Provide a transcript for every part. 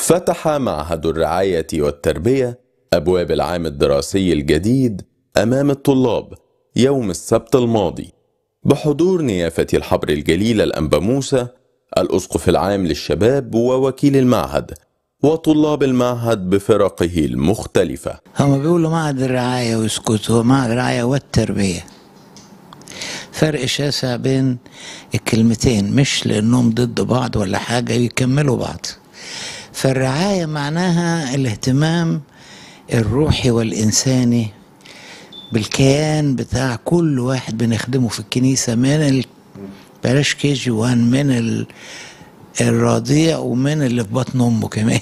فتح معهد الرعاية والتربية أبواب العام الدراسي الجديد أمام الطلاب يوم السبت الماضي بحضور نيافة الحبر الجليل الأنبا موسى الأسقف العام للشباب ووكيل المعهد وطلاب المعهد بفرقه المختلفة هما بيقولوا معهد الرعاية ويسكتوا هو معهد الرعاية والتربية فرق شاسع بين الكلمتين مش لأنهم ضد بعض ولا حاجة يكملوا بعض فالرعاية معناها الاهتمام الروحي والإنساني بالكيان بتاع كل واحد بنخدمه في الكنيسة من ال... بلاش كي جي وان من ال... الرضيع ومن اللي في بطن امه كمان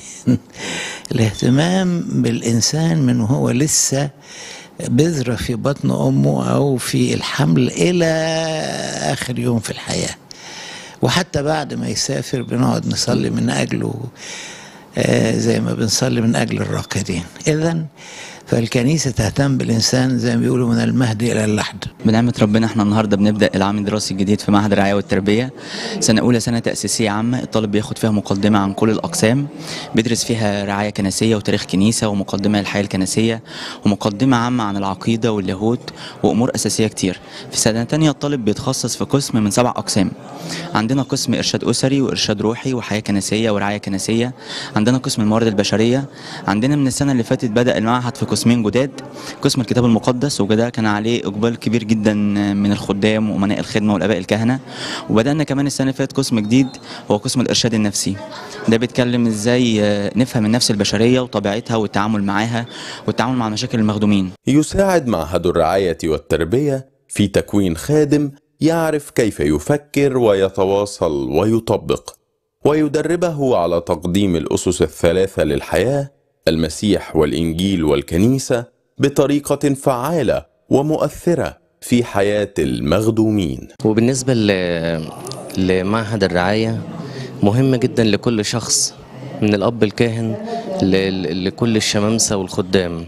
الاهتمام بالانسان من وهو لسه بذرة في بطن امه او في الحمل الى اخر يوم في الحياه وحتى بعد ما يسافر بنقعد نصلي من اجله آه زي ما بنصلي من اجل الراقدين اذا فالكنيسه تهتم بالانسان زي ما بيقولوا من المهد الى اللحد بنعمة ربنا احنا النهارده بنبدا العام الدراسي الجديد في معهد الرعايه والتربيه سنه اولى سنه تاسيسيه عامه الطالب بياخد فيها مقدمه عن كل الاقسام بيدرس فيها رعايه كنسيه وتاريخ كنيسه ومقدمه للحياه الكنسيه ومقدمه عامه عن العقيده واللاهوت وامور اساسيه كتير في سنه تانية الطالب بيتخصص في قسم من سبع اقسام عندنا قسم ارشاد اسري وارشاد روحي وحياه كنسيه ورعايه كنسيه عندنا قسم الموارد البشريه عندنا من السنه اللي فاتت بدا المعهد في قسمين جداد قسم الكتاب المقدس وده كان عليه اقبال كبير جدا من الخدام وامناء الخدمه والاباء الكهنه وبدانا كمان السنه اللي فاتت قسم جديد هو قسم الارشاد النفسي ده بيتكلم ازاي نفهم النفس البشريه وطبيعتها والتعامل معاها والتعامل مع مشاكل المخدومين يساعد معهد الرعاية والتربية في تكوين خادم يعرف كيف يفكر ويتواصل ويطبق ويدربه على تقديم الأسس الثلاثة للحياة المسيح والإنجيل والكنيسة بطريقة فعالة ومؤثرة في حياة المخدومين وبالنسبة ل- لمعهد الرعاية مهم جدا لكل شخص من الأب الكاهن ل- لكل الشمامسة والخدام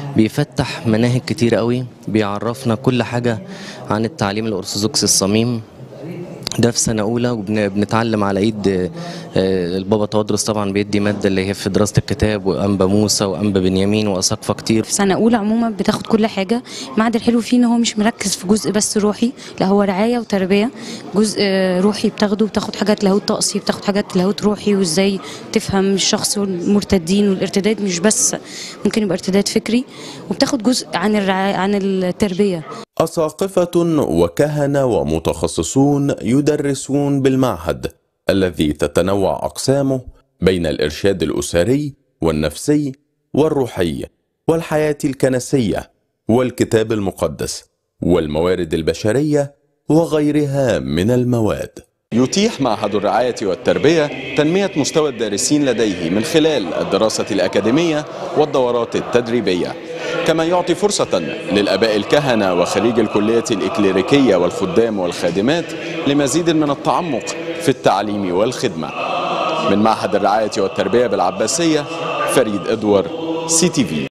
بيفتح مناهج كتير قوي بيعرفنا كل حاجة عن التعليم الأرثوذكسي الصميم ده في سنة أولى وبنتعلم على إيد آه، آه، البابا تودرس طبعا بيدي مادة اللي هي في دراسة الكتاب وأنبا موسى وأنبا بنيامين وأساقفة كتير في سنه اولى عموما بتاخد كل حاجه المعهد الحلو فيه ان هو مش مركز في جزء بس روحي لا هو رعايه وتربيه جزء آه، روحي بتاخده بتاخد حاجات لاهوت طقسي بتاخد حاجات لاهوت روحي وازاي تفهم الشخص والمرتدين والارتداد مش بس ممكن يبقى ارتداد فكري وبتاخد جزء عن الرعايه عن التربيه أساقفة وكهنة ومتخصصون يدرسون بالمعهد الذي تتنوع أقسامه بين الإرشاد الأسري والنفسي والروحي والحياة الكنسية والكتاب المقدس والموارد البشرية وغيرها من المواد يتيح معهد الرعاية والتربية تنمية مستوى الدارسين لديه من خلال الدراسة الأكاديمية والدورات التدريبية كما يعطي فرصة للآباء الكهنة وخريج الكلية الإكليريكية والخدام والخادمات لمزيد من التعمق في التعليم والخدمة من معهد الرعاية والتربية بالعباسية فريد إدوار سي تي في